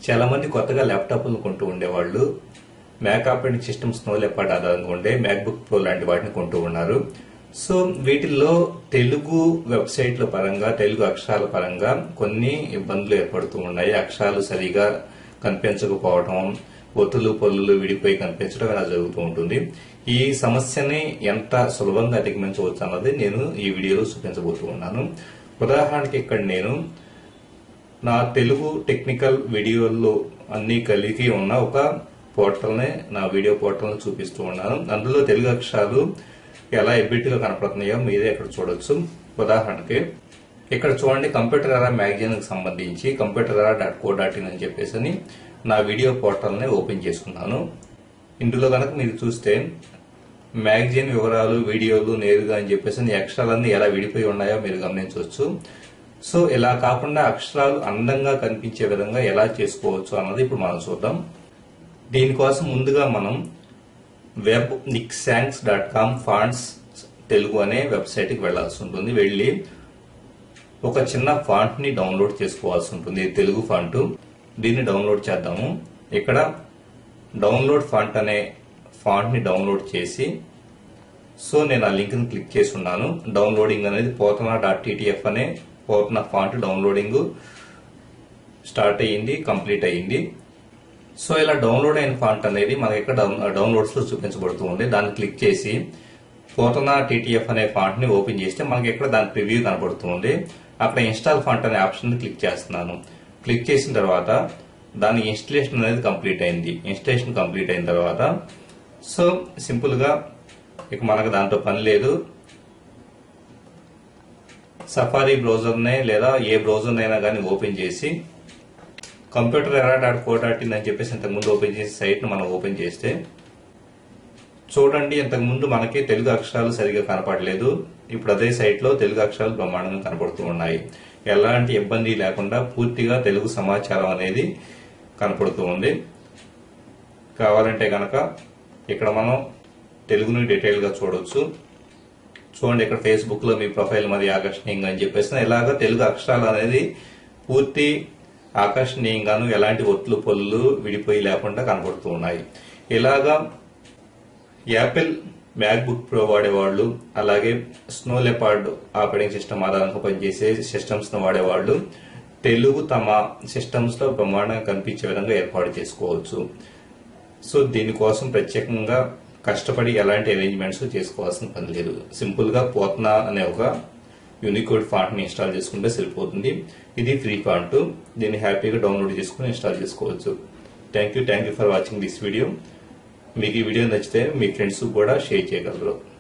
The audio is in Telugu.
చాలా మంది కొత్తగా ల్యాప్టాప్లు కొంటూ ఉండేవాళ్ళు మ్యాక్ ఆపరేటింగ్ సిస్టమ్స్ నో లెపాట్ ఆధారంగా ఉండే మ్యాక్బుక్ ప్రో లాంటి వాటిని కొంటూ ఉన్నారు సో వీటిల్లో తెలుగు వెబ్సైట్ల పరంగా తెలుగు అక్షరాల పరంగా కొన్ని ఇబ్బందులు ఏర్పడుతూ ఉన్నాయి అక్షరాలు సరిగా కనిపించకపోవడం ఒత్తులు పొల్లులు విడిపోయి కనిపించడం ఇలా జరుగుతూ ఉంటుంది ఈ సమస్యని ఎంత సులభంగా అధిగమించవచ్చు అన్నది నేను ఈ వీడియోలో చూపించబోతూ ఉన్నాను ఉదాహరణకి ఇక్కడ నేను నా తెలుగు టెక్నికల్ వీడియోల్లో అన్ని కలిగి ఉన్న ఒక పోర్టల్ని నా వీడియో పోర్టల్ని చూపిస్తూ ఉన్నాను అందులో తెలుగు అక్షరాలు ఎలా ఎబిట్గా కనపడుతున్నాయో మీరే ఇక్కడ చూడొచ్చు ఉదాహరణకి ఇక్కడ చూడండి కంప్యూటర్ ఎరా మ్యాగజైన్ కి సంబంధించి కంప్యూటర్ ఎరా డాట్ కో డాట్ ఇన్ అని చెప్పేసి అని నా వీడియో పోర్టల్ని ఓపెన్ చేసుకున్నాను ఇందులో కనుక మీరు చూస్తే మ్యాగజైన్ వివరాలు వీడియోలు నేరుగా అని చెప్పేసి ఈ అక్షరాలన్నీ ఎలా విడిపోయి ఉన్నాయో మీరు గమనించవచ్చు సో ఇలా కాకుండా అక్షరాలు అందంగా కనిపించే విధంగా ఎలా చేసుకోవచ్చు అన్నది ఇప్పుడు మనం చూద్దాం దీనికోసం ముందుగా మనం వెబ్ నిక్సాంగ్స్ డాట్ కామ్ ఫాంట్స్ తెలుగు అనే వెబ్సైట్కి వెళ్లాల్సి ఉంటుంది వెళ్ళి ఒక చిన్న ఫాంట్ ని డౌన్లోడ్ చేసుకోవాల్సి ఉంటుంది ఇది తెలుగు ఫాంట్ దీన్ని డౌన్లోడ్ చేద్దాము ఇక్కడ డౌన్లోడ్ ఫాంట్ అనే ఫాంట్ ని డౌన్లోడ్ చేసి సో నేను ఆ లింక్ ని క్లిక్ చేసి ఉన్నాను డౌన్లోడింగ్ అనేది పోతన డాట్ టీటీఎఫ్ అనే పోతన ఫాంట్ డౌన్లోడింగ్ స్టార్ట్ అయ్యింది కంప్లీట్ అయ్యింది సో ఇలా డౌన్లోడ్ అయిన ఫాంట్ అనేది మనకి ఇక్కడ డౌన్లోడ్స్ లో చూపించబడుతూ ఉంది దాన్ని క్లిక్ చేసి పోతన టీటీఎఫ్ అనే ఫాంట్ ని ఓపెన్ చేస్తే మనకి ఇక్కడ దాని ప్రివ్యూ కనబడుతుంది అక్కడ ఇన్స్టాల్ ఫాంట్ అనే ఆప్షన్ ని క్లిక్ చేస్తున్నాను క్లిక్ చేసిన తర్వాత దాని ఇన్స్టలేషన్ అనేది కంప్లీట్ అయింది ఇన్స్టలేషన్ కంప్లీట్ అయిన తర్వాత సో సింపుల్ గా ఇక మనకు దాంతో పని లేదు సఫారీ బ్రౌజర్నే లేదా ఏ బ్రౌజర్ అయినా కానీ ఓపెన్ చేసి కంప్యూటర్ ఎరా డాట్ కో డాట్ ఇన్ అని చెప్పేసి ఇంతకుముందు ఓపెన్ చేసి సైట్ ను మనం ఓపెన్ చేస్తే చూడండి ఇంతకుముందు మనకి తెలుగు అక్షరాలు సరిగా కనపడలేదు ఇప్పుడు అదే సైట్ లో తెలుగు అక్షరాలు బ్రహ్మాండంగా కనపడుతూ ఉన్నాయి ఎలాంటి ఇబ్బంది లేకుండా పూర్తిగా తెలుగు సమాచారం అనేది కనపడుతూ ఉంది కావాలంటే గనక ఇక్కడ మనం తెలుగుని డీటెయిల్ గా చూడొచ్చు చూడండి ఇక్కడ ఫేస్బుక్ లో మీ ప్రొఫైల్ మరి ఆకర్షణీయంగా అని చెప్పేసి ఇలాగా తెలుగు అక్షరాలు అనేది పూర్తి ఆకర్షణీయంగాను ఎలాంటి ఒత్తులు పొల్లు విడిపోయి లేకుండా కనపడుతూ ఉన్నాయి ఇలాగా యాపిల్ మ్యాక్బుక్ ప్రో వాడేవాళ్ళు అలాగే స్నో లెపార్డ్ ఆపరేటింగ్ సిస్టమ్ ఆధారంగా పనిచేసే సిస్టమ్స్ ను వాడేవాళ్ళు తెలుగు తమ సిస్టమ్స్ లో బ్రహ్మాండంగా కనిపించే విధంగా ఏర్పాటు చేసుకోవచ్చు సో దీనికోసం ప్రత్యేకంగా కష్టపడి ఎలాంటి అరేంజ్మెంట్స్ చేసుకోవాల్సిన పని లేదు సింపుల్ గా పోతనా అనే ఒక యూనికోడ్ ఫాంట్ ని ఇన్స్టాల్ చేసుకుంటే సరిపోతుంది ఇది ఫ్రీ ఫాంట్ దీన్ని హ్యాపీగా డౌన్లోడ్ చేసుకుని ఇన్స్టాల్ చేసుకోవచ్చు thank you thank you for watching this video మీకు ఈ వీడియో నచ్చితే మీ ఫ్రెండ్స్ కూడా షేర్ చేయగలరు